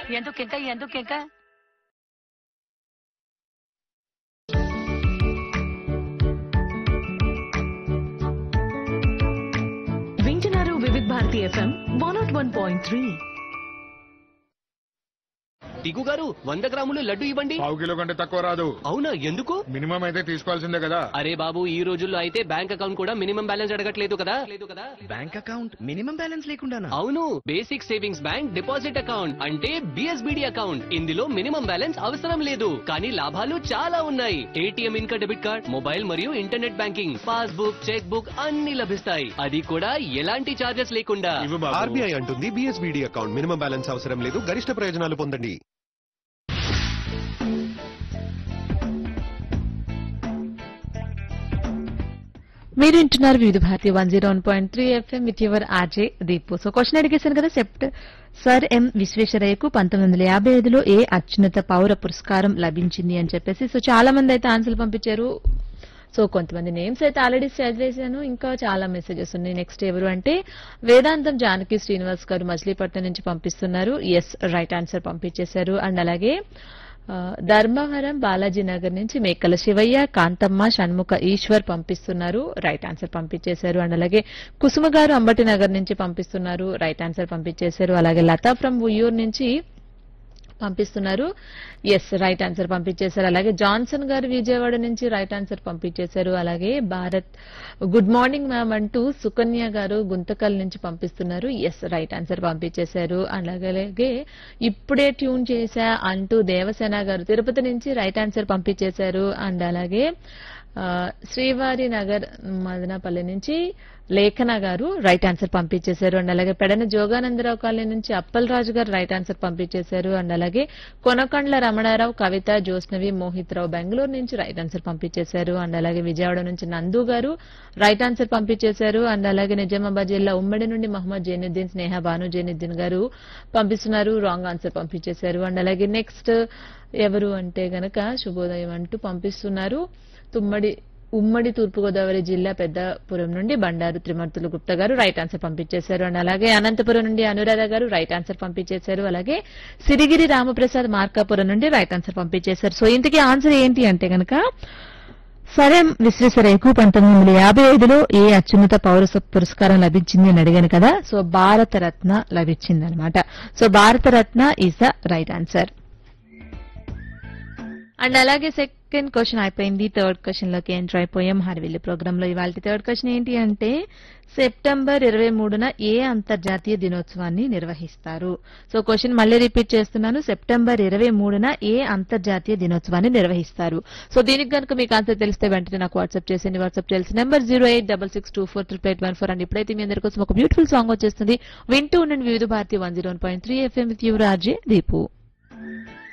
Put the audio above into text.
ఎందుకు ఇంకా ఎందుకు ఇంకా వింటున్నారు Vividh Bharati F M one nought one point three Tiku గారు వంద గ్రాములు లడ్డు ఇవ్వండి పావు కిలో కంటే తక్కువ రాదు అవునా ఎందుకు మినిమం అయితే తీసుకోవాల్సిందే కదా అరే బాబు ఈ రోజుల్లో అయితే బ్యాంక్ అకౌంట్ కూడా మినిమం బ్యాలెన్స్ అడగట్లేదు కదా లేదు కదా బ్యాంక్ అకౌంట్ మినిమం బ్యాలెన్స్ లేకుండానా అవును basic savings bank deposit account అంటే బిఎస్బిడి అకౌంట్ ఇందులో మినిమం బ్యాలెన్స్ అవసరం లేదు కానీ లాభాలు చాలా ఉన్నాయి ఏటీఎం ఇంకా డెబిట్ కార్డ్ మొబైల్ మరియు internet banking passbook cheque book అన్ని లభిస్తాయి అది కూడా ఎలాంటి చార్జెస్ లేకుండా ఇవ్వు బాబు. ఆర్బీఐ అంటుంది బిఎస్బిడి అకౌంట్ మినిమం బ్యాలెన్స్ అవసరం లేదు గరిష్ట ప్రయోజనాలు పొందండి మీరు వింటున్నారు వివిధ Bharati one zero one point three F M with your RJ Deepu so question అడిగేశాను కదా సెప్ట్ సర్ ఎం విశ్వేశ్వరయ్యకు పంతొమ్మిది వందల యాభై ఐదులో ఏ అత్యున్నత పౌర పురస్కారం లభించింది అని చెప్పేసి సో చాలా మంది అయితే ఆన్సర్లు పంపించారు సో కొంతమంది నేమ్స్ అయితే ఆల్రెడీ చదివేశాను ఇంకా చాలా మెసేజెస్ ఉన్నాయి నెక్స్ట్ ఎవరు అంటే వేదాంతం జానకి శ్రీనివాస్ గారు మచిలీపట్నం నుంచి పంపిస్తున్నారు ఎస్ రైట్ ఆన్సర్ పంపించేశారు అండ్ అలాగే ఆ, ధర్మవరం బాలాజీ నగర్ నుంచి మేకల శివయ్య కాంతమ్మ షణ్ముఖ ఈశ్వర్ పంపిస్తున్నారు రైట్ ఆన్సర్ పంపించేశారు అండ్ అలాగే కుసుమ గారు అంబటి నగర్ నుంచి పంపిస్తున్నారు రైట్ ఆన్సర్ పంపించేశారు అలాగే లతా ఫ్రమ్ ఉయ్యూరు నుంచి పంపిస్తున్నారు ఎస్ రైట్ ఆన్సర్ పంపించేశారు అలాగే జాన్సన్ గారు విజయవాడ నుంచి రైట్ ఆన్సర్ పంపించేశారు అలాగే భారత్ గుడ్ మార్నింగ్ మ్యామ్ అంటూ సుకన్య గారు గుంతకల్ నుంచి పంపిస్తున్నారు ఎస్ రైట్ ఆన్సర్ పంపించేశారు అలాగే ఇప్పుడే ట్యూన్ చేశా అంటూ దేవసేన గారు తిరుపతి నుంచి రైట్ ఆన్సర్ పంపించేశారు అండ్ అలాగే ఆ, శ్రీవారి నగర్ మదనపల్లి నుంచి లేఖన గారు రైట్ ఆన్సర్ పంపించేశారు అండ్ అలాగే పెడన జోగానందరావు కాలనీ నుంచి అప్పలరాజు గారు రైట్ ఆన్సర్ పంపించేశారు అండ్ అలాగే కొనకండ్ల రమణారావు కవిత జోస్నవి మోహిత్ రావు బెంగళూరు నుంచి రైట్ ఆన్సర్ పంపించేశారు అండ్ అలాగే విజయవాడ నుంచి నందు గారు రైట్ ఆన్సర్ పంపించేశారు అండ్ అలాగే నిజామాబాద్ జిల్లా ఉమ్మడి నుండి మహమ్మద్ జైనుద్దీన్ స్నేహ భాను జైనుద్దీన్ గారు పంపిస్తున్నారు రాంగ్ ఆన్సర్ పంపించేశారు అండ్ అలాగే నెక్స్ట్ ఎవరు అంటే గనక శుభోదయం అంటూ పంపిస్తున్నారు తుమ్మడి ఉమ్మడి తూర్పుగోదావరి జిల్లా పెద్దపురం నుండి బండారు త్రిమూర్తులు గుప్తా గారు రైట్ ఆన్సర్ పంపించేశారు అండ్ అలాగే అనంతపురం నుండి అనురాధ గారు రైట్ ఆన్సర్ పంపించేశారు అలాగే సిరిగిరి రామప్రసాద్ మార్కాపురం నుండి రైట్ ఆన్సర్ పంపించేశారు సో ఇంతకీ ఆన్సర్ ఏంటి అంటే గనక సరే విశ్వేశ్వరయ్యకు పంతొమ్మిది వందల యాభై ఐదులో ఏ అత్యున్నత పౌర పురస్కారం లభించింది అని అడిగాను కదా సో భారతరత్న లభించింది అనమాట so Bharat Ratna is the right answer and అలాగే సెకండ్ క్వశ్చన్ అయిపోయింది థర్డ్ క్వశ్చన్ లోకి ఎంటర్ అయిపోయాం హరివిల్లు ప్రోగ్రామ్ లో ఇవాళ థర్డ్ క్వశ్చన్ ఏంటి అంటే సెప్టెంబర్ ఇరవై మూడున ఏ అంతర్జాతీయ దినోత్సవాన్ని నిర్వహిస్తారు సో క్వశ్చన్ మళ్ళీ రిపీట్ చేస్తున్నాను సెప్టెంబర్ ఇరవై మూడున ఏ అంతర్జాతీయ దినోత్సవాన్ని నిర్వహిస్తారు సో దీనికి కనుక మీకు ఆన్సర్ తెలిస్తే వెంటనే నాకు వాట్సాప్ చేసేయండి వాట్సాప్ చేయాల్సిన number zero eight double six two four triple eight one four and ఇప్పుడైతే మీ అందరి కోసం ఒక బ్యూటిఫుల్ సాంగ్ వచ్చేస్తుంది వింటూ ఉండండి Vividh Bharati one zero one point three F M with your RJ Deepu